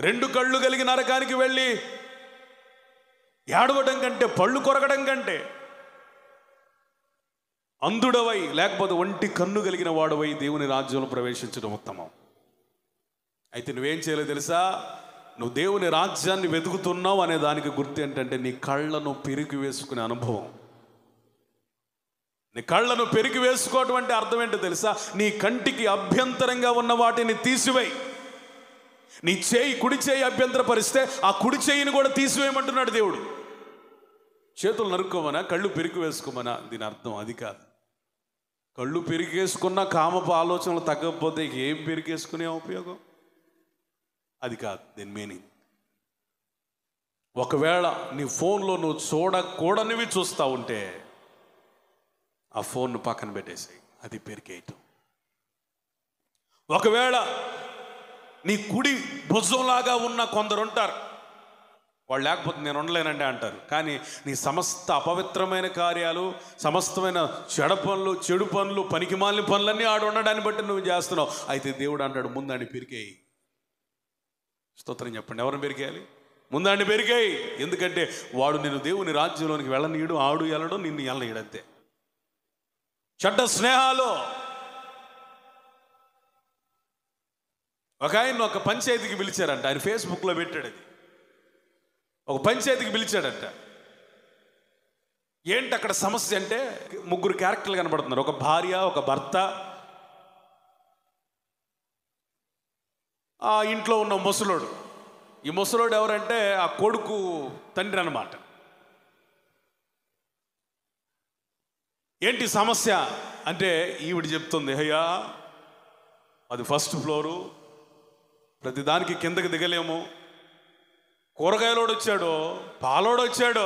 రెండు కళ్ళు కలిగి నరకానికి వెళ్ళి ఏడవడం కంటే పళ్ళు కొరగడం కంటే అంధుడవై లేకపోతే ఒంటి కన్ను కలిగిన వాడవై దేవుని రాజ్యంలో ప్రవేశించడం ఉత్తమం అయితే నువ్వేం చేయాలో తెలుసా నువ్వు దేవుని రాజ్యాన్ని వెతుకుతున్నావు అనే దానికి గుర్తు ఏంటంటే నీ కళ్ళను పెరిగి వేసుకునే అనుభవం నీ కళ్ళను పెరిగి వేసుకోవటం అంటే అర్థం ఏంటో తెలుసా నీ కంటికి అభ్యంతరంగా ఉన్న వాటిని తీసివేయి నీ చేయి కుడి చేయి అభ్యంతరపరిస్తే ఆ కుడి చేయిని కూడా తీసివేయమంటున్నాడు దేవుడు చేతులు నరుక్కోమనా కళ్ళు పెరిగి వేసుకోమనా దీని అర్థం అది కాదు కళ్ళు పెరిగేసుకున్న కామపు ఆలోచనలు తగ్గకపోతే ఏం పెరిగేసుకునే ఉపయోగం అది కాదు దీని మీనింగ్ ఒకవేళ నీ ఫోన్లో నువ్వు చూడకూడనివి చూస్తూ ఉంటే ఆ ఫోన్ను పక్కన పెట్టేసాయి అది పెరికేయటం ఒకవేళ నీ కుడి భుజంలాగా ఉన్న కొందరు ఉంటారు వాళ్ళు లేకపోతే నేను ఉండలేనండి అంటారు కానీ నీ సమస్త అపవిత్రమైన కార్యాలు సమస్తమైన చెడ పనులు చెడు పనులు పనికిమాలిన పనులన్నీ ఆడు ఉండడాన్ని బట్టి నువ్వు చేస్తున్నావు అయితే దేవుడు అంటాడు ముందాన్ని పెరికేయి స్తోత్రం చెప్పండి ఎవరిని పెరికేయాలి ముందాన్ని పెరికేయి ఎందుకంటే వాడు నిన్ను దేవుని రాజ్యంలోనికి వెళ్ళనీయడు ఆడు వెళ్ళడం నిన్ను వెళ్ళనీయడంతే చెడ్డ స్నేహాలు ఒక ఆయన ఒక పంచాయతీకి పిలిచారంట ఆయన ఫేస్బుక్లో పెట్టాడు అది ఒక పంచాయతీకి పిలిచాడంట ఏంటి అక్కడ సమస్య అంటే ముగ్గురు క్యారెక్టర్లు కనబడుతున్నారు ఒక భార్య ఒక భర్త ఆ ఇంట్లో ఉన్న ముసలోడు ఈ ముసలోడు ఎవరంటే ఆ కొడుకు తండ్రి అన్నమాట ఏంటి సమస్య అంటే ఈవిడ చెప్తుంది అయ్యా అది ఫస్ట్ ఫ్లోరు ప్రతిదానికి కిందకి దిగలేము కూరగాయలోడు వచ్చాడో పాలోడు వచ్చాడో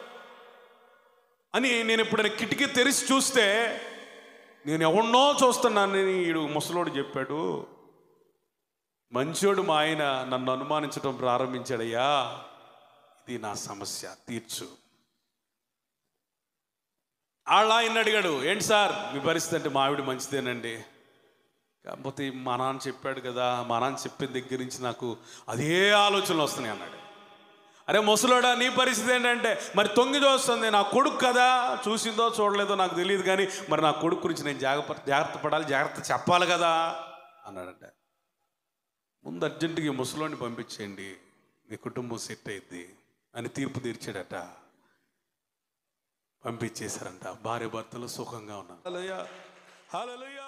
అని నేను ఎప్పుడైనా కిటికీ తెరిచి చూస్తే నేను ఎవరినో చూస్తున్నానని ఈడు ముసలోడు చెప్పాడు మంచోడు మా ఆయన నన్ను అనుమానించడం ప్రారంభించాడయ్యా ఇది నా సమస్య తీర్చు వాళ్ళ ఆయన అడిగాడు ఏంటి సార్ మీ పరిస్థితి అంటే మా ఆవిడ మంచిదేనండి కాకపోతే మా నాన్న చెప్పాడు కదా మా నాన్న చెప్పిన దగ్గర నుంచి నాకు అదే ఆలోచనలు వస్తున్నాయి అన్నాడు అరే ముసలోడా నీ పరిస్థితి ఏంటంటే మరి తొంగి చూస్తుంది నా కొడుకు కదా చూసిందో చూడలేదో నాకు తెలియదు కానీ మరి నా కొడుకు గురించి నేను జాగ్రత్త జాగ్రత్త పడాలి జాగ్రత్త చెప్పాలి కదా అన్నాడంట ముందు అర్జెంటుగా ఈ ముసలోని పంపించేయండి మీ కుటుంబం సెట్ అయింది అని తీర్పు తీర్చాడట పంపించేశారంట భార్య భర్తలు సుఖంగా ఉన్నారు హల్లెలూయా హల్లెలూయా